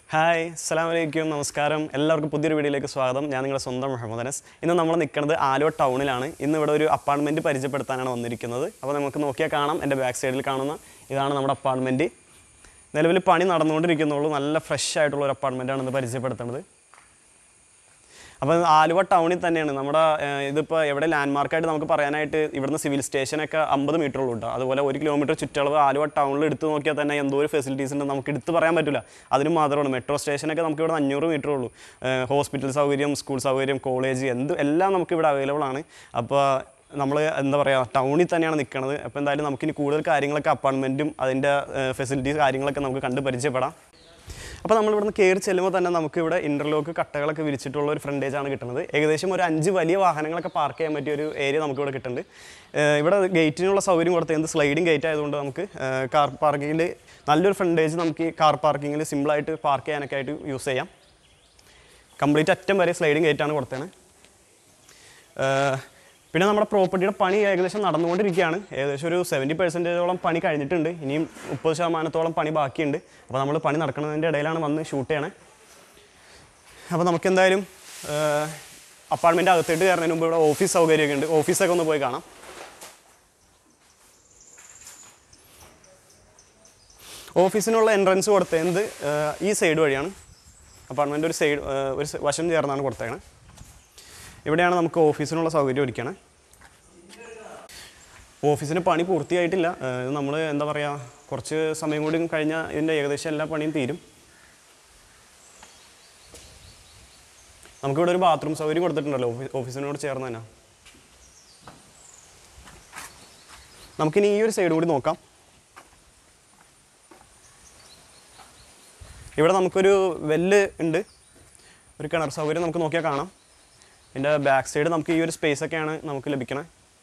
hi അസ്സാം വലൈക്കും നമസ്കാരം എല്ലാവർക്കും പുതിയൊരു വീഡിയോയിലേക്ക് സ്വാഗതം ഞാൻ നിങ്ങളുടെ സ്വന്തം മുഹമ്മദ് അനസ് ഇന്ന് നമ്മൾ നിൽക്കുന്നത് ആലുവ ടൗണിലാണ് ഇന്ന് ഇവിടെ ഒരു അപ്പാർട്ട്മെൻറ്റ് പരിചയപ്പെടുത്താനാണ് വന്നിരിക്കുന്നത് അപ്പോൾ നമുക്ക് നോക്കിയാൽ കാണാം എൻ്റെ ബാക്ക് സൈഡിൽ കാണുന്ന ഇതാണ് നമ്മുടെ അപ്പാർട്ട്മെൻറ്റ് നിലവിൽ പണി നടന്നുകൊണ്ടിരിക്കുന്നുള്ളൂ നല്ല ഫ്രഷ് ആയിട്ടുള്ള ഒരു അപ്പാർട്ട്മെൻറ്റാണ് ഇന്ന് പരിചയപ്പെടുത്തുന്നത് അപ്പോൾ ആലുവ ടൗണിൽ തന്നെയാണ് നമ്മുടെ ഏഹ്, ഇതിപ്പോൾ എവിടെ ലാൻഡ്മാർക്കായിട്ട് നമുക്ക് പറയാനായിട്ട് ഇവിടുന്ന് സിവിൽ സ്റ്റേഷനൊക്കെ അമ്പത് മീറ്റർ ഉള്ളൂ കേട്ടോ അതുപോലെ ഒരു കിലോമീറ്റർ ചുറ്റളവ് ആലുവ ടൗണിൽ എടുത്ത് നോക്കിയാൽ തന്നെ എന്തോ ഒരു ഫെസിലിറ്റീസ് ഉണ്ട് നമുക്ക് എടുത്ത് പറയാൻ പറ്റില്ല അതിന് മാത്രമാണ് മെട്രോ സ്റ്റേഷനൊക്കെ നമുക്ക് ഇവിടെ അഞ്ഞൂറ് മീറ്റർ ഉള്ളൂ ഹോസ്പിറ്റൽ സൗകര്യം സ്കൂൾ സൗകര്യം കോളേജ് എന്ത് എല്ലാം നമുക്ക് ഇവിടെ അവൈലബിൾ ആണ് അപ്പോൾ നമ്മൾ എന്താ പറയുക ടൗണിൽ തന്നെയാണ് നിൽക്കുന്നത് അപ്പോൾ എന്തായാലും നമുക്കിനി കൂടുതൽ കാര്യങ്ങളൊക്കെ അപ്പാർട്ട്മെൻറ്റും അതിൻ്റെ ഫെസിലിറ്റീസ് കാര്യങ്ങളൊക്കെ നമുക്ക് കണ്ട് പരിചയപ്പെടാം അപ്പോൾ നമ്മൾ ഇവിടുന്ന് കയറി ചെല്ലുമ്പോൾ തന്നെ നമുക്ക് ഇവിടെ ഇൻ്റർലോക്ക് കട്ടകളൊക്കെ വിരിച്ചിട്ടുള്ള ഒരു ഫ്രണ്ടേജ് ആണ് കിട്ടുന്നത് ഏകദേശം ഒരു അഞ്ച് വലിയ വാഹനങ്ങളൊക്കെ പാർക്ക് ചെയ്യാൻ പറ്റിയ ഒരു ഏരിയ നമുക്ക് ഇവിടെ കിട്ടുന്നുണ്ട് ഏഹ് ഇവിടെ ഗേറ്റിനുള്ള സൗകര്യം കൊടുത്തത് സ്ലൈഡിങ് ഗേറ്റ് ആയതുകൊണ്ട് നമുക്ക് കാർ പാർക്കിങ്ങിൽ നല്ലൊരു ഫ്രണ്ടേജ് നമുക്ക് ഈ കാർ പാർക്കിങ്ങിൽ സിമ്പിളായിട്ട് പാർക്ക് ചെയ്യാനൊക്കെ ആയിട്ട് യൂസ് ചെയ്യാം കംപ്ലീറ്റ് അറ്റം വരെ സ്ലൈഡിങ് ഗേറ്റ് ആണ് കൊടുത്തത് ഏഹ് പിന്നെ നമ്മുടെ പ്രോപ്പർട്ടിയുടെ പണി ഏകദേശം നടന്നുകൊണ്ടിരിക്കുകയാണ് ഏകദേശം ഒരു സെവൻറ്റി പെർസെൻറ്റേജോളം പണി കഴിഞ്ഞിട്ടുണ്ട് ഇനിയും മുപ്പത് ശതമാനത്തോളം പണി ബാക്കിയുണ്ട് അപ്പോൾ നമ്മൾ പണി നടക്കുന്നതിൻ്റെ ഇടയിലാണ് വന്ന് ഷൂട്ട് ചെയ്യണേ അപ്പോൾ നമുക്ക് എന്തായാലും അപ്പാർട്ട്മെൻറ്റ് അകത്തേട്ട് കയറുന്നതിന് മുമ്പ് ഇവിടെ ഓഫീസ് സൗകര്യമൊക്കെ ഉണ്ട് ഓഫീസൊക്കെ ഒന്ന് പോയി കാണാം ഓഫീസിനുള്ള എൻട്രൻസ് കൊടുത്തത് ഈ സൈഡ് വഴിയാണ് അപ്പാർട്ട്മെൻറ്റ് ഒരു സൈഡ് ഒരു സ- വശം ചേർന്നാണ് കൊടുത്തേക്കണേ ഇവിടെയാണ് നമുക്ക് ഓഫീസിനുള്ള സൗകര്യം ഒരുക്കണേ ഓഫീസിന് പണി പൂർത്തിയായിട്ടില്ല ഏഹ് ഇത് നമ്മൾ എന്താ പറയുക കുറച്ച് സമയം കൂടി കഴിഞ്ഞാൽ ഇതിൻ്റെ ഏകദേശം എല്ലാ പണിയും തീരും നമുക്കിവിടെ ഒരു ബാത്റൂം സൗകര്യം കൊടുത്തിട്ടുണ്ടല്ലോ ഓഫീ ഓഫീസിനോട് ചേർന്ന് തന്നെ നമുക്കിനി ഈ ഒരു സൈഡ് കൂടി നോക്കാം ഇവിടെ നമുക്കൊരു വെല്ല് ഉണ്ട് ഒരു കിണർ സൗകര്യം നമുക്ക് നോക്കിയാൽ കാണാം ഇതിൻ്റെ ബാക്ക് സൈഡ് നമുക്ക് ഈ ഒരു സ്പേസ് ഒക്കെയാണ് നമുക്ക് ലഭിക്കണേ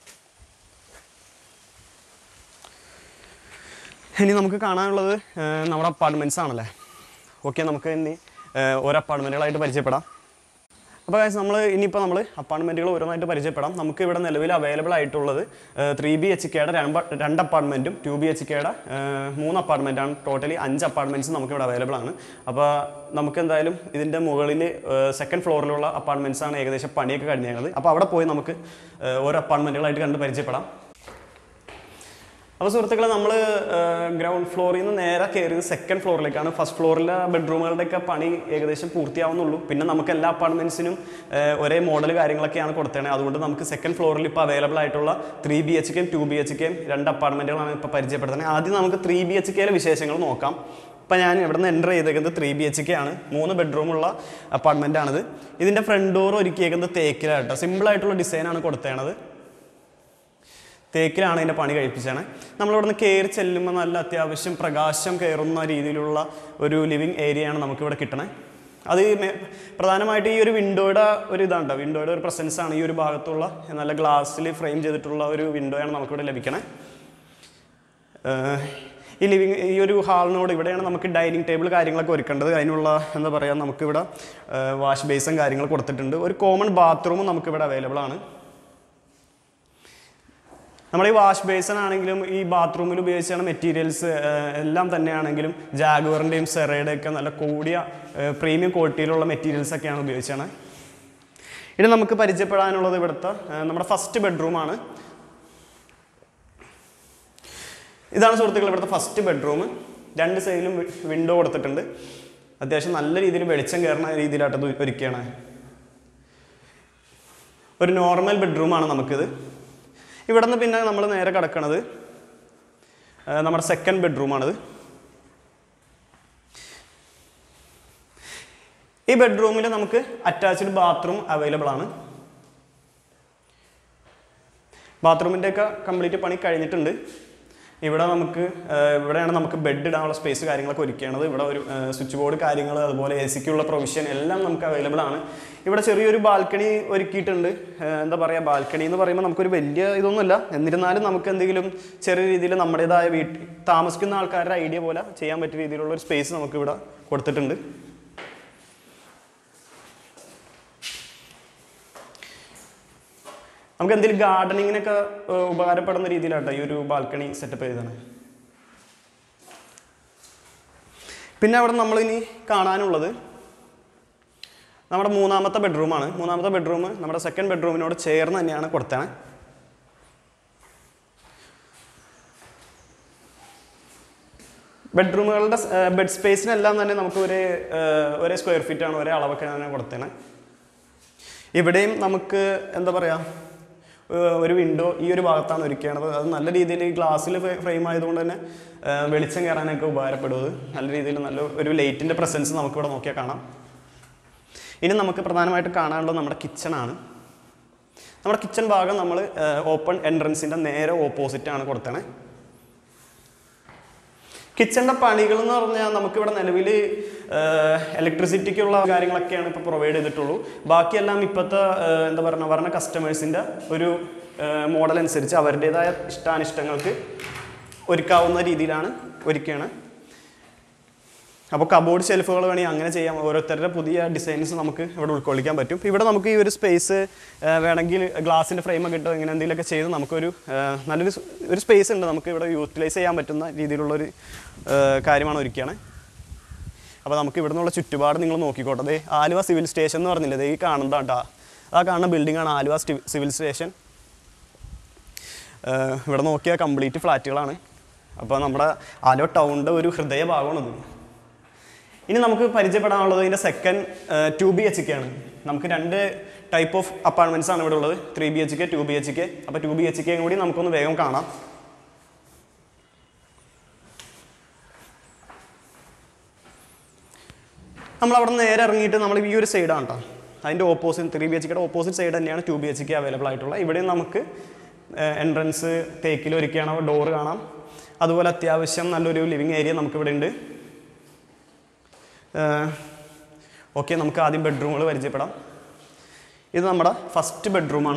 ഇനി നമുക്ക് കാണാനുള്ളത് ഏഹ്, നമ്മുടെ അപ്പാർട്ട്മെൻറ്റ്സ് ആണല്ലേ ഓക്കെ നമുക്ക് ഇനി ഏഹ്, ഓരോ അപ്പാർട്ട്മെൻറ്റുകളായിട്ട് പരിചയപ്പെടാം അപ്പോൾ കാശ് നമ്മൾ ഇനിയിപ്പോൾ നമ്മൾ അപ്പാർട്ട്മെൻറ്റുകൾ ഓരോന്നായിട്ട് പരിചയപ്പെടാം നമുക്ക് ഇവിടെ നിലവിൽ അവൈലബിൾ ആയിട്ടുള്ളത് ത്രീ ബി എച്ച് കെയുടെ രണ്ട് രണ്ട് അപ്പാർട്ട്മെൻറ്റും ടു ബി എച്ച് കെയുടെ മൂന്ന് അപ്പാർട്ട്മെൻറ്റാണ് ടോട്ടലി അഞ്ച് അപ്പാർട്ട്മെൻറ്റ്സ് നമുക്ക് ഇവിടെ അവൈലബിൾ ആണ് അപ്പോൾ നമുക്ക് എന്തായാലും ഇതിൻ്റെ മുകളിൽ സെക്കൻഡ് ഫ്ലോറിലുള്ള അപ്പാർട്ട്മെൻറ്റ്സ് ആണ് ഏകദേശം പണിയൊക്കെ കഴിഞ്ഞത് അപ്പോൾ അവിടെ പോയി നമുക്ക് ഏഹ്, ഓരോ അപ്പാർട്ട്മെൻറ്റുകളായിട്ട് കണ്ട് പരിചയപ്പെടാം അപ്പോൾ സുഹൃത്തുക്കളെ നമ്മൾ ഗ്രൗണ്ട് ഫ്ലോറിൽ നിന്ന് നേരെ കയറിയത് സെക്കൻഡ് ഫ്ലോറിലേക്കാണ് ഫസ്റ്റ് ഫ്ലോറിലെ ബെഡ്റൂമുകളുടെയൊക്കെ പണി ഏകദേശം പൂർത്തിയാവുന്നുള്ളൂ പിന്നെ നമുക്ക് എല്ലാ അപ്പാർട്ട്മെൻറ്റ്സിനും ഒരേ മോഡൽ കാര്യങ്ങളൊക്കെയാണ് കൊടുത്തത് അതുകൊണ്ട് നമുക്ക് സെക്കൻഡ് ഫ്ലോറിൽ ഇപ്പോൾ അവൈലബിൾ ആയിട്ടുള്ള ത്രീ ബി എച്ച് കെയും ടു ബി എച്ച് കെയും രണ്ട് അപ്പാർട്ട്മെൻറ്റുകളാണ് ഇപ്പോൾ പരിചയപ്പെടുത്തുന്നത് ആദ്യം നമുക്ക് ത്രീ ബി എച്ച് കെയിലെ വിശേഷങ്ങൾ നോക്കാം ഇപ്പം ഞാൻ ഇവിടെ നിന്ന് എൻ്റർ ചെയ്തേക്കുന്നത് ത്രീ ബി എച്ച് കെ ആണ് മൂന്ന് ബെഡ്റൂമുള്ള അപ്പാർട്ട്മെൻ്റ് ആണിത് ഇതിൻ്റെ ഫ്രണ്ട് ഡോർ ഒരുക്കിയേക്കുന്നത് തേക്കിലാട്ടോ സിമ്പിളായിട്ടുള്ള ഡിസൈനാണ് കൊടുത്തേണത് തേക്കിലാണ് ഇതിൻ്റെ പണി കഴിപ്പിച്ചാണ് നമ്മളിവിടെ നിന്ന് കയറി ചെല്ലുമ്പോൾ നല്ല അത്യാവശ്യം പ്രകാശം കയറുന്ന രീതിയിലുള്ള ഒരു ലിവിങ് ഏരിയയാണ് നമുക്കിവിടെ കിട്ടണേ അത് ഈ മേ- പ്രധാനമായിട്ട് ഈ ഒരു വിൻഡോയുടെ ഒരു ഇതാണ് കേട്ടോ വിൻഡോയുടെ ഒരു പ്രസൻസ് ആണ് ഈ ഒരു ഭാഗത്തുള്ള നല്ല ഗ്ലാസ്സിൽ ഫ്രെയിം ചെയ്തിട്ടുള്ള ഒരു വിൻഡോയാണ് നമുക്കിവിടെ ലഭിക്കണേ ഏഹ് ഈ ലിവിങ് ഈ ഒരു ഹാളിനോട് ഇവിടെയാണ് നമുക്ക് ഡൈനിങ് ടേബിൾ കാര്യങ്ങളൊക്കെ ഒരുക്കേണ്ടത് അതിനുള്ള എന്താ പറയുക നമുക്കിവിടെ വാഷ് ബേസും കാര്യങ്ങൾ കൊടുത്തിട്ടുണ്ട് ഒരു കോമൺ ബാത്റൂമും നമുക്കിവിടെ അവൈലബിൾ ആണ് നമ്മൾ ഈ വാഷ് ബേസൺ ആണെങ്കിലും ഈ ബാത്റൂമിൽ ഉപയോഗിച്ചാണ് മെറ്റീരിയൽസ് എല്ലാം തന്നെയാണെങ്കിലും ജാഗുവറിൻ്റെയും സെറയുടെയും ഒക്കെ നല്ല കൂടിയ പ്രീമിയം ക്വാളിറ്റിയിലുള്ള മെറ്റീരിയൽസ് ഒക്കെയാണ് ഉപയോഗിച്ചാണ് ഇനി നമുക്ക് പരിചയപ്പെടാനുള്ളത് ഇവിടുത്തെ ഏഹ്, നമ്മുടെ ഫസ്റ്റ് ബെഡ്റൂമാണ് ഇതാണ് സുഹൃത്തുക്കൾ ഇവിടുത്തെ ഫസ്റ്റ് ബെഡ്റൂം രണ്ട് സൈഡിലും വിൻഡോ കൊടുത്തിട്ടുണ്ട് അത്യാവശ്യം നല്ല രീതിയിൽ വെളിച്ചം കയറുന്ന രീതിയിലായിട്ട് ഇത് ഒരുക്കുകയാണ് ഒരു നോർമൽ ബെഡ്റൂമാണ് നമുക്കിത് ഇവിടെ നിന്ന് പിന്നെ നമ്മൾ നേരെ കിടക്കണത് ആ, നമ്മുടെ സെക്കൻഡ് ബെഡ്റൂമാണിത് ഈ ബെഡ്റൂമിൽ നമുക്ക് അറ്റാച്ച്ഡ് ബാത്റൂം അവൈലബിൾ ആണ് ബാത്റൂമിൻ്റെ ഒക്കെ കംപ്ലീറ്റ് പണി കഴിഞ്ഞിട്ടുണ്ട് ഇവിടെ നമുക്ക് ആ, ഇവിടെയാണ് നമുക്ക് ബെഡ് ഇടാനുള്ള സ്പേസ് കാര്യങ്ങളൊക്കെ ഒരുക്കുകയാണത് ഇവിടെ ഒരു സ്വിച്ച് ബോർഡ് കാര്യങ്ങൾ അതുപോലെ എ സിക്കുള്ള പ്രൊവിഷൻ എല്ലാം നമുക്ക് അവൈലബിൾ ആണ് ഇവിടെ ചെറിയൊരു ബാൽക്കണി ഒരുക്കിയിട്ടുണ്ട് ആ, എന്താ പറയുക ബാൽക്കണി എന്ന് പറയുമ്പോൾ നമുക്കൊരു വലിയ ഇതൊന്നുമില്ല എന്നിരുന്നാലും നമുക്ക് എന്തെങ്കിലും ചെറിയ രീതിയിൽ നമ്മുടേതായ വീട്ടിൽ താമസിക്കുന്ന ആൾക്കാരുടെ ഐഡിയ പോലെ ചെയ്യാൻ പറ്റിയ രീതിയിലുള്ള ഒരു സ്പേസ് നമുക്ക് ഇവിടെ കൊടുത്തിട്ടുണ്ട് നമുക്ക് എന്തെങ്കിലും ഗാർഡനിങ്ങിനൊക്കെ ഏഹ്, ഉപകാരപ്പെടുന്ന രീതിയിലാട്ടോ ഈ ഒരു ബാൽക്കണി സെറ്റപ്പ് ചെയ്തതാണ് പിന്നെ അവിടെ നമ്മൾ ഇനി കാണാനുള്ളത് നമ്മുടെ മൂന്നാമത്തെ ബെഡ്റൂമാണ് മൂന്നാമത്തെ ബെഡ്റൂം നമ്മുടെ സെക്കൻഡ് ബെഡ്റൂമിനോട് ചേർന്ന് തന്നെയാണ് കൊടുത്തത് ബെഡ്റൂമുകളുടെ ബെഡ് സ്പേസിനെല്ലാം തന്നെ നമുക്ക് ഒരേ ഏഹ്, ഒരേ സ്ക്വയർ ഫീറ്റ് ആണ് ഒരേ അളവൊക്കെയാണ് കൊടുത്തത് ഇവിടെയും നമുക്ക് എന്താ പറയുക ഒരു വിൻഡോ ഈ ഒരു ഭാഗത്താണ് ഒരുക്കുകയാണത് അത് നല്ല രീതിയിൽ ഈ ഗ്ലാസ്സിൽ ഫ്രെയിം ആയതുകൊണ്ട് തന്നെ ഏഹ്, വെളിച്ചം കയറാനൊക്കെ ഉപകാരപ്പെടും അത് നല്ല രീതിയിൽ നല്ല ഒരു ലൈറ്റിൻ്റെ പ്രസൻസ് നമുക്കിവിടെ നോക്കിയാൽ കാണാം ഇനി നമുക്ക് പ്രധാനമായിട്ട് കാണാനുള്ളത് നമ്മുടെ കിച്ചണാണ് നമ്മുടെ കിച്ചൺ ഭാഗം നമ്മൾ ഓപ്പൺ എൻട്രൻസിൻ്റെ നേരെ ഓപ്പോസിറ്റാണ് കൊടുത്തത് കിച്ചണിൻ്റെ പണികൾ എന്ന് പറഞ്ഞാൽ നമുക്കിവിടെ നിലവിൽ ഇലക്ട്രിസിറ്റിക്കുള്ള കാര്യങ്ങളൊക്കെയാണ് ഇപ്പോൾ പ്രൊവൈഡ് ചെയ്തിട്ടുള്ളൂ ബാക്കിയെല്ലാം ഇപ്പോഴത്തെ ഏഹ്, എന്താ പറയുക പറഞ്ഞ കസ്റ്റമേഴ്സിൻ്റെ ഒരു മോഡൽ അനുസരിച്ച് അവരുടേതായ ഇഷ്ടാനിഷ്ടങ്ങൾക്ക് ഒരുക്കാവുന്ന രീതിയിലാണ് ഒരുക്കുകയാണ് അപ്പോൾ കബോർഡ് ഷെൽഫുകൾ വേണമെങ്കിൽ അങ്ങനെ ചെയ്യാം ഓരോരുത്തരുടെ പുതിയ ഡിസൈൻസ് നമുക്ക് ഇവിടെ ഉൾക്കൊള്ളിക്കാൻ പറ്റും ഇവിടെ നമുക്ക് ഈ ഒരു സ്പേസ് വേണമെങ്കിൽ ഗ്ലാസിൻ്റെ ഫ്രെയിമൊക്കെ ഇട്ടോ ഇങ്ങനെ എന്തെങ്കിലുമൊക്കെ ചെയ്ത് നമുക്കൊരു ആ, നല്ലൊരു സ്- ഒരു സ്പേസ് ഉണ്ട് നമുക്ക് ഇവിടെ യൂട്ടിലൈസ് ചെയ്യാൻ പറ്റുന്ന രീതിയിലുള്ളൊരു ആ, കാര്യമാണ് ഒരുക്കുകയാണ് അപ്പോൾ നമുക്ക് ഇവിടെ നിന്നുള്ള ചുറ്റുപാട് നിങ്ങൾ നോക്കിക്കോട്ടെ ദേ ആലുവ സിവിൽ സ്റ്റേഷൻ എന്ന് പറഞ്ഞില്ലേ ദേ ഈ കാണുന്നതാണ് കേട്ടോ ആ കാണുന്ന building ആണ് ആലുവ സ്റ്റി- സിവിൽ സ്റ്റേഷൻ ഏഹ് ഇവിടെ നോക്കിയാൽ കംപ്ലീറ്റ് ഫ്ലാറ്റുകളാണ് അപ്പോൾ നമ്മുടെ ആലുവ ടൗണിൻ്റെ ഒരു ഹൃദയ ഭാഗമാണിത് ഇനി നമുക്ക് പരിചയപ്പെടാനുള്ളത് ഇതിൻ്റെ second two B H K ആണ് നമുക്ക് രണ്ട് ടൈപ്പ് ഓഫ് അപ്പാർട്ട്മെൻറ്റ്സ് ആണ് ഇവിടെ ഉള്ളത് three B H K two B H K അപ്പോൾ ടു ബി എച്ച് കെയും കൂടി നമുക്കൊന്ന് വേഗം കാണാം നമ്മൾ അവിടെ നിന്ന് നേരെ ഇറങ്ങിയിട്ട് നമ്മൾ ഈ ഒരു സൈഡാണ് കേട്ടോ അതിൻ്റെ ഓപ്പോസിറ്റ് ത്രീ ബി എച്ച് കെയുടെ ഓപ്പോസിറ്റ് സൈഡ് തന്നെയാണ് two B H K available ആയിട്ടുള്ളത് ഇവിടെയും നമുക്ക് എൻട്രൻസ് തേക്കിൽ ഒരുക്കുകയാണ് ഡോറ് കാണാം അതുപോലെ അത്യാവശ്യം നല്ലൊരു ലിവിങ് ഏരിയ നമുക്കിവിടെ ഉണ്ട് ഓക്കെ നമുക്ക് ആദ്യം ബെഡ്റൂമുകൾ പരിചയപ്പെടാം ഇത് നമ്മുടെ ഫസ്റ്റ് ബെഡ്റൂമാണ്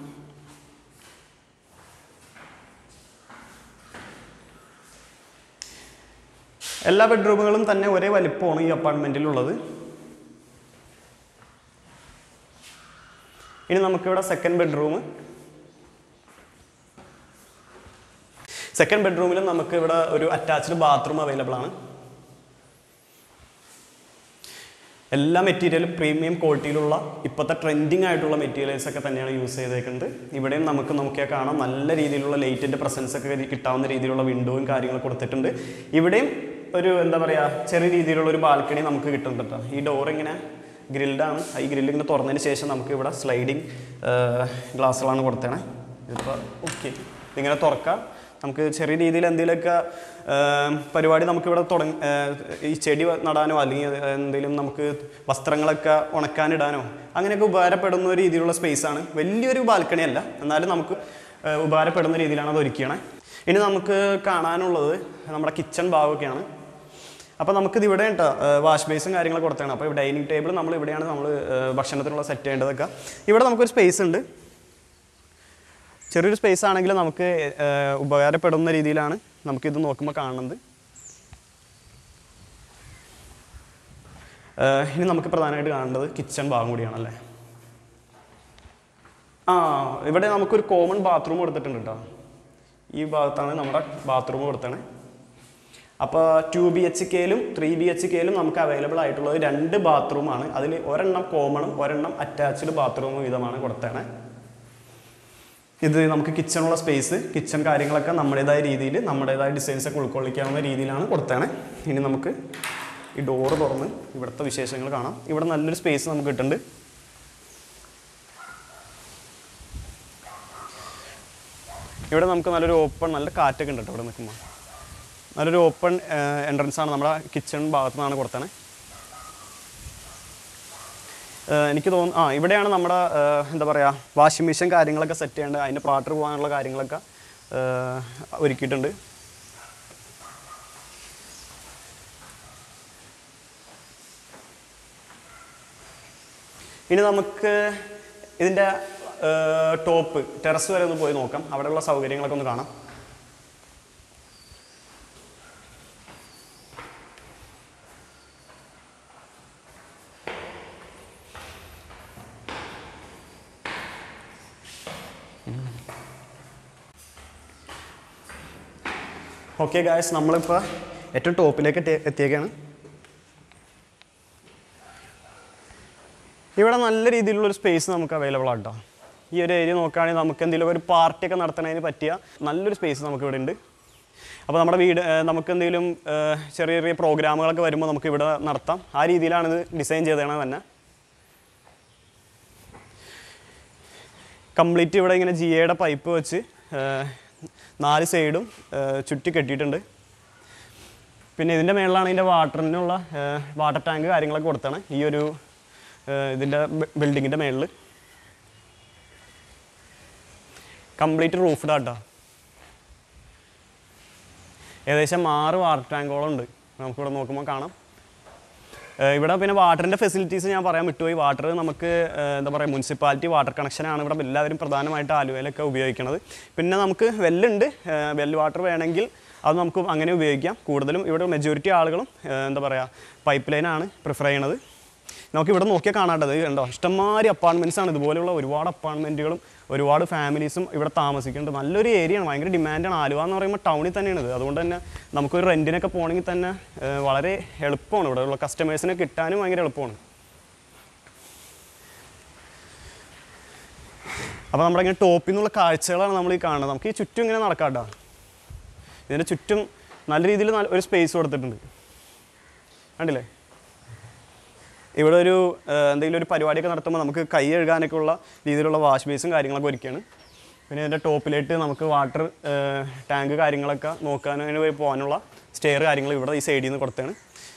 എല്ലാ ബെഡ്റൂമുകളും തന്നെ ഒരേ വലിപ്പമാണ് ഈ അപ്പാർട്ട്മെൻറ്റിലുള്ളത് ഇനി നമുക്കിവിടെ സെക്കൻഡ് ബെഡ്റൂം സെക്കൻഡ് ബെഡ്റൂമിലും നമുക്ക് ഇവിടെ ഒരു അറ്റാച്ച്ഡ് ബാത്റൂം അവൈലബിൾ ആണ് എല്ലാ മെറ്റീരിയലും പ്രീമിയം ക്വാളിറ്റിയിലുള്ള ഇപ്പോഴത്തെ ട്രെൻഡിങ് ആയിട്ടുള്ള മെറ്റീരിയൽസ് ഒക്കെ തന്നെയാണ് യൂസ് ചെയ്തേക്കുന്നത് ഇവിടെയും നമുക്ക് നോക്കിയാൽ കാണാം നല്ല രീതിയിലുള്ള ലൈറ്റിൻ്റെ പ്രസൻസ് ഒക്കെ കിട്ടാവുന്ന രീതിയിലുള്ള വിൻഡോയും കാര്യങ്ങളും കൊടുത്തിട്ടുണ്ട് ഇവിടെയും ഒരു എന്താ പറയുക ചെറിയ രീതിയിലുള്ള ഒരു ബാൽക്കണി നമുക്ക് കിട്ടുന്നുണ്ട് കേട്ടോ ഈ ഡോർ ഇങ്ങനെ ഗ്രിൽഡാണ് ഈ ഗ്രില്ല് ഇങ്ങനെ തുറന്നതിന് ശേഷം നമുക്ക് ഇവിടെ സ്ലൈഡിങ് ഗ്ലാസ്സുകളാണ് കൊടുത്തേണേ ഇതിപ്പോൾ ഓക്കെ ഇങ്ങനെ തുറക്കാം നമുക്ക് ചെറിയ രീതിയിൽ എന്തെങ്കിലുമൊക്കെ ഏം, പരിപാടി നമുക്കിവിടെ തുടങ്ങി ഈ ചെടി നടാനോ അല്ലെങ്കിൽ എന്തെങ്കിലും നമുക്ക് വസ്ത്രങ്ങളൊക്കെ ഉണക്കാനിടാനോ അങ്ങനെയൊക്കെ ഉപകാരപ്പെടുന്ന ഒരു രീതിയിലുള്ള സ്പേസാണ് വലിയൊരു ബാൽക്കണി അല്ല എന്നാലും നമുക്ക് ഏ, ഉപകാരപ്പെടുന്ന രീതിയിലാണ് അത് ഒരുക്കിയണേ ഇനി നമുക്ക് കാണാനുള്ളത് നമ്മുടെ കിച്ചൺ ഭാഗമൊക്കെയാണ് അപ്പോൾ നമുക്കിത് ഇവിടെ കേട്ടോ വാഷ് ബേസും കാര്യങ്ങളൊക്കെ കൊടുത്താണ് അപ്പോൾ ഡൈനിങ് ടേബിൾ നമ്മൾ ഇവിടെയാണ് നമ്മൾ ഭക്ഷണത്തിനുള്ള സെറ്റ് ചെയ്യേണ്ടതൊക്കെ ഇവിടെ നമുക്കൊരു സ്പേസ് ഉണ്ട് ചെറിയൊരു സ്പേസ് ആണെങ്കിലും നമുക്ക് ഏഹ്, ഉപകാരപ്പെടുന്ന രീതിയിലാണ് നമുക്കിത് നോക്കുമ്പോൾ കാണുന്നത് ഏഹ്, ഇനി നമുക്ക് പ്രധാനമായിട്ട് കാണേണ്ടത് കിച്ചൺ ഭാഗം കൂടിയാണല്ലേ ആ ഇവിടെ നമുക്കൊരു കോമൺ ബാത്റൂം കൊടുത്തിട്ടുണ്ട് കേട്ടോ ഈ ഭാഗത്താണ് നമ്മുടെ ബാത്റൂം കൊടുത്തത് അപ്പോൾ ടു ബി എച്ച് കെയിലും ത്രീ ബി എച്ച് കെയിലും നമുക്ക് അവൈലബിൾ ആയിട്ടുള്ളത് രണ്ട് ബാത്റൂമാണ് അതിൽ ഒരെണ്ണം കോമണും ഒരെണ്ണം അറ്റാച്ച്ഡ് ബാത്റൂം വീതമാണ് കൊടുത്തത് ഇത് നമുക്ക് കിച്ചണുള്ള സ്പേസ് കിച്ചൺ കാര്യങ്ങളൊക്കെ നമ്മുടേതായ രീതിയിൽ നമ്മുടേതായ ഡിസൈൻസ് ഒക്കെ ഉൾക്കൊള്ളിക്കാവുന്ന രീതിയിലാണ് കൊടുത്തത് ഇനി നമുക്ക് ഈ ഡോറ് തുറന്ന് ഇവിടുത്തെ വിശേഷങ്ങൾ കാണാം ഇവിടെ നല്ലൊരു സ്പേസ് നമുക്ക് കിട്ടുന്നുണ്ട് ഇവിടെ നമുക്ക് നല്ലൊരു ഓപ്പൺ നല്ല കാറ്റൊക്കെ ഉണ്ട് കേട്ടോ ഇവിടെ നിൽക്കുമ്പോൾ നല്ലൊരു ഓപ്പൺ എൻട്രൻസ് ആണ് നമ്മുടെ കിച്ചൺ ഭാഗത്തു നിന്നാണ് കൊടുത്തത് എനിക്ക് തോന്നുന്നു ആ ഇവിടെയാണ് നമ്മുടെ ഏഹ്, എന്താ പറയുക വാഷിംഗ് മെഷീൻ കാര്യങ്ങളൊക്കെ സെറ്റ് ചെയ്യേണ്ടത് അതിൻ്റെ പാട്ടർ പോകാനുള്ള കാര്യങ്ങളൊക്കെ ഏഹ്, ഒരുക്കിയിട്ടുണ്ട് ഇനി നമുക്ക് ഇതിൻ്റെ ടോപ്പ് ടെറസ് വരെ ഒന്ന് പോയി നോക്കാം അവിടെയുള്ള സൗകര്യങ്ങളൊക്കെ ഒന്ന് കാണാം ഓക്കെ ഗായസ് നമ്മളിപ്പോൾ ഏറ്റവും ടോപ്പിലേക്ക് എത്തി എത്തിയേക്കാണ് ഇവിടെ നല്ല രീതിയിലുള്ള ഒരു സ്പേസ് നമുക്ക് അവൈലബിൾ ആട്ടോ ഈ ഒരു ഏരിയ നോക്കുകയാണെങ്കിൽ നമുക്ക് എന്തെങ്കിലും ഒരു പാർട്ടിയൊക്കെ നടത്തുന്നതിന് പറ്റിയ നല്ലൊരു സ്പേസ് നമുക്ക് ഇവിടെ ഉണ്ട് അപ്പോൾ നമ്മുടെ വീട് ഏഹ്, നമുക്ക് എന്തെങ്കിലും ഏഹ്, ചെറിയ ചെറിയ പ്രോഗ്രാമുകളൊക്കെ വരുമ്പോൾ നമുക്ക് ഇവിടെ നടത്താം ആ രീതിയിലാണ് ഇത് ഡിസൈൻ ചെയ്തതാണ് തന്നെ കംപ്ലീറ്റ് ഇവിടെ ഇങ്ങനെ ജി എയുടെ പൈപ്പ് വെച്ച് ഏഹ്, നാല് സൈഡും ഏഹ്, ചുറ്റി കെട്ടിയിട്ടുണ്ട് പിന്നെ ഇതിൻ്റെ മേളിലാണ് ഇതിൻ്റെ വാട്ടറിനുള്ള വാട്ടർ ടാങ്ക് കാര്യങ്ങളൊക്കെ കൊടുത്താണ് ഈ ഒരു ഏഹ്, ഇതിൻ്റെ ബിൽഡിങ്ങിൻ്റെ മേളിൽ കംപ്ലീറ്റ് റൂഫ്ഡ് ആട്ടോ ഏകദേശം ആറ് വാട്ടർ ടാങ്കോളം ഉണ്ട് നമുക്കിവിടെ നോക്കുമ്പോൾ കാണാം ഏഹ് ഇവിടെ പിന്നെ വാട്ടറിൻ്റെ ഫെസിലിറ്റീസ് ഞാൻ പറയാൻ വിട്ടുപോയി വാട്ടർ നമുക്ക് ഏഹ് എന്താ പറയുക മുനിസിപ്പാലിറ്റി വാട്ടർ കണക്ഷനാണ് ഇവിടെ എല്ലാവരും പ്രധാനമായിട്ട് ആലുവയിലൊക്കെ ഉപയോഗിക്കുന്നത് പിന്നെ നമുക്ക് വെല്ലുണ്ട് വെൽ വാട്ടർ വേണമെങ്കിൽ അത് നമുക്ക് അങ്ങനെ ഉപയോഗിക്കാം കൂടുതലും ഇവിടെ മെജോറിറ്റി ആളുകളും ഏഹ് എന്താ പറയുക പൈപ്പ് ലൈനാണ് പ്രിഫർ ചെയ്യണത് നമുക്ക് ഇവിടെ നോക്കിയാൽ കാണാണ്ടത് കണ്ടോ ഇഷ്ടംമാതിരി അപ്പാർട്ട്മെൻറ്റ്സ് ആണ് ഇതുപോലെയുള്ള ഒരുപാട് അപ്പാർട്ട്മെൻറ്റുകളും ഒരുപാട് ഫാമിലീസും ഇവിടെ താമസിക്കുന്നുണ്ട് നല്ലൊരു ഏരിയയാണ് ഭയങ്കര ഡിമാൻഡാണ് ആലുവ എന്ന് പറയുമ്പോൾ ടൗണിൽ തന്നെയാണ് ഇത് അതുകൊണ്ട് തന്നെ നമുക്കൊരു റെൻറ്റിനൊക്കെ പോകണമെങ്കിൽ തന്നെ ഏഹ്, വളരെ എളുപ്പമാണ് ഇവിടെ ഉള്ള കസ്റ്റമേഴ്സിനെ കിട്ടാനും ഭയങ്കര എളുപ്പമാണ് അപ്പോൾ നമ്മുടെ ഇങ്ങനെ ടോപ്പിൽ നിന്നുള്ള കാഴ്ചകളാണ് നമ്മൾ ഈ കാണുന്നത് നമുക്ക് ഈ ചുറ്റും ഇങ്ങനെ നടക്കാം കേട്ടോ ഇതിൻ്റെ ചുറ്റും നല്ല രീതിയിൽ ഒരു സ്പേസ് കൊടുത്തിട്ടുണ്ട് കണ്ടില്ലേ ഇവിടെ ഒരു ഏഹ്, എന്തെങ്കിലും ഒരു പരിപാടിയൊക്കെ നടത്തുമ്പോൾ നമുക്ക് കൈ കഴുകാനൊക്കെ ഉള്ള രീതിയിലുള്ള വാഷ് ബേസും കാര്യങ്ങളൊക്കെ ഒരുക്കുകയാണ് പിന്നെ ഇതിൻ്റെ ടോപ്പിലായിട്ട് നമുക്ക് വാട്ടർ ടാങ്ക് കാര്യങ്ങളൊക്കെ നോക്കാനും വഴി പോകാനുള്ള സ്റ്റെയർ കാര്യങ്ങൾ ഇവിടെ ഈ സൈഡിൽ നിന്ന് കൊടുത്താണ്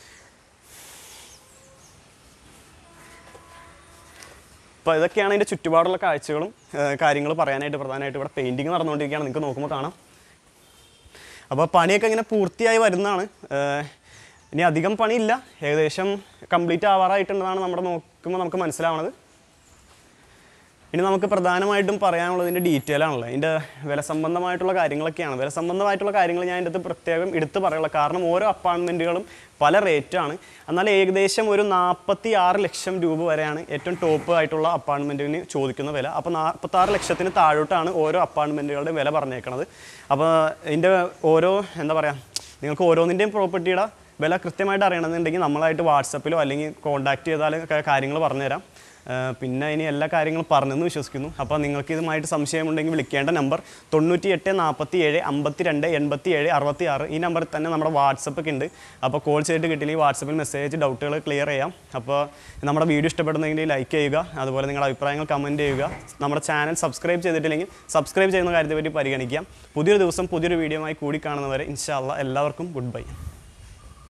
അപ്പോൾ ഇതൊക്കെയാണ് ഇതിൻ്റെ ചുറ്റുപാടുള്ള കാഴ്ചകളും കാര്യങ്ങൾ പറയാനായിട്ട് പ്രധാനമായിട്ട് ഇവിടെ പെയിൻറ്റിങ് നടന്നുകൊണ്ടിരിക്കുകയാണ് നിങ്ങൾക്ക് നോക്കുമ്പോൾ കാണാം അപ്പോൾ പണിയൊക്കെ ഇങ്ങനെ പൂർത്തിയായി വരുന്നതാണ് ഏഹ് ഇനി അധികം പണിയില്ല ഏകദേശം കംപ്ലീറ്റ് ആവാറായിട്ടുണ്ടെന്നാണ് നമ്മുടെ നോക്കുമ്പോൾ നമുക്ക് മനസ്സിലാവണത് ഇനി നമുക്ക് പ്രധാനമായിട്ടും പറയാനുള്ളത് ഇതിൻ്റെ ഡീറ്റെയിൽ ആണല്ലോ ഇതിൻ്റെ വില സംബന്ധമായിട്ടുള്ള കാര്യങ്ങളൊക്കെയാണ് വില സംബന്ധമായിട്ടുള്ള കാര്യങ്ങൾ ഞാൻ ഇതിൻ്റെ അകത്ത് പ്രത്യേകം എടുത്ത് പറയുള്ളൂ കാരണം ഓരോ അപ്പാർട്ട്മെൻറ്റുകളും പല റേറ്റാണ് എന്നാൽ ഏകദേശം ഒരു നാൽപ്പത്തി ആറ് ലക്ഷം രൂപ വരെയാണ് ഏറ്റവും ടോപ്പ് ആയിട്ടുള്ള അപ്പാർട്ട്മെൻറ്റിന് ചോദിക്കുന്ന വില അപ്പോൾ നാൽപ്പത്താറ് ലക്ഷത്തിന് താഴോട്ടാണ് ഓരോ അപ്പാർട്ട്മെൻറ്റുകളുടെ വില പറഞ്ഞേക്കണത് അപ്പോൾ ഇതിൻ്റെ ഓരോ എന്താ പറയുക നിങ്ങൾക്ക് ഓരോന്നിൻ്റെയും പ്രോപ്പർട്ടിയുടെ വില കൃത്യമായിട്ട് അറിയണമെന്നുണ്ടെങ്കിൽ നമ്മളായിട്ട് വാട്സപ്പിലോ അല്ലെങ്കിൽ കോൺടാക്ട് ചെയ്താൽ കാര്യങ്ങൾ പറഞ്ഞുതരാം ആ, പിന്നെ ഇനി എല്ലാ കാര്യങ്ങളും പറഞ്ഞെന്ന് വിശ്വസിക്കുന്നു അപ്പോൾ നിങ്ങൾക്ക് ഇതുമായിട്ട് സംശയമുണ്ടെങ്കിൽ വിളിക്കേണ്ട നമ്പർ തൊണ്ണൂറ്റി എട്ട് നാൽപ്പത്തി ഏഴ് അമ്പത്തി രണ്ട് എൺപത്തി ഏഴ് അറുപത്തി ആറ് ഈ നമ്പറിൽ തന്നെ നമ്മുടെ വാട്സപ്പ് ഒക്കെ ഉണ്ട് അപ്പോൾ കോൾ ചെയ്തിട്ട് കിട്ടിയില്ലെങ്കിൽ വാട്സപ്പിൽ മെസ്സേജ് ഡൗട്ടുകൾ ക്ലിയർ ചെയ്യാം അപ്പോൾ നമ്മുടെ വീഡിയോ ഇഷ്ടപ്പെടുന്നെങ്കിൽ ലൈക്ക് ചെയ്യുക അതുപോലെ നിങ്ങളുടെ അഭിപ്രായങ്ങൾ കമൻറ്റ് ചെയ്യുക നമ്മുടെ ചാനൽ സബ്സ്ക്രൈബ് ചെയ്തിട്ടില്ലെങ്കിൽ സബ്സ്ക്രൈബ് ചെയ്യുന്ന കാര്യത്തെ പറ്റി പരിഗണിക്കാം പുതിയൊരു ദിവസം പുതിയൊരു വീഡിയോയുമായി കൂടി കാണുന്നവരെ ഇൻഷാല്ല എല്ലാവർക്കും ഗുഡ് ബൈ